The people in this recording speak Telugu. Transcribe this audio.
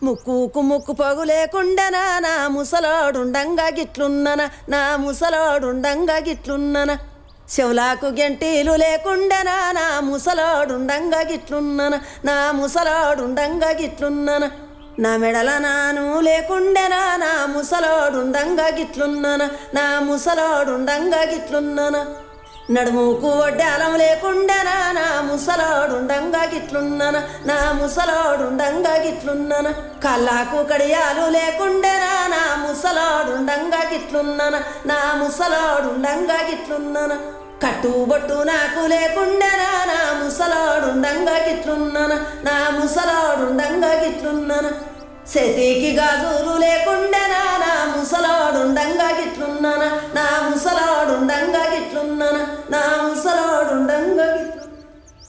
ముక్కుకు ముక్కు పగు లేకుండనా నా ముసలాడుండంగా గిట్లున్నన నా ముసలాడుండంగా గిట్లున్నన చెవులాకు గెంటీలు లేకుండనా నా ముసలాడుండంగా గిట్లున్నన నా ముసలాడుండంగా గిట్లున్నన నా మెడల నాను లేకుండెనా నా ముసలాడుండంగా గిట్లున్నన నా ముసలాడుండంగా గిట్లున్నన నడుముకు వడ్డాలం లేకుండెనా నా ముసలాడుండంగా గిట్లున్నన నా ముసలాడుండంగా గిట్లున్నన కళ్ళాకు కడియాలు లేకుండెనా నా ముసలాడుండంగా గిట్లున్నన నా ముసలాడుండంగా గిట్లున్నన కట్టుబొట్టు నాకు లేకుండెనా నా ముసలాడుండంగా గిట్లున్నన నా ముసలాడుండంగా గిట్లున్నన చేతికి గాజులు లేకుండెనా నా ముసలాడుండంగా గిట్లున్నన నా ముసలాడుండంగా గిట్లున్నన నా ముసలాడుండంగా గిట్లున్నన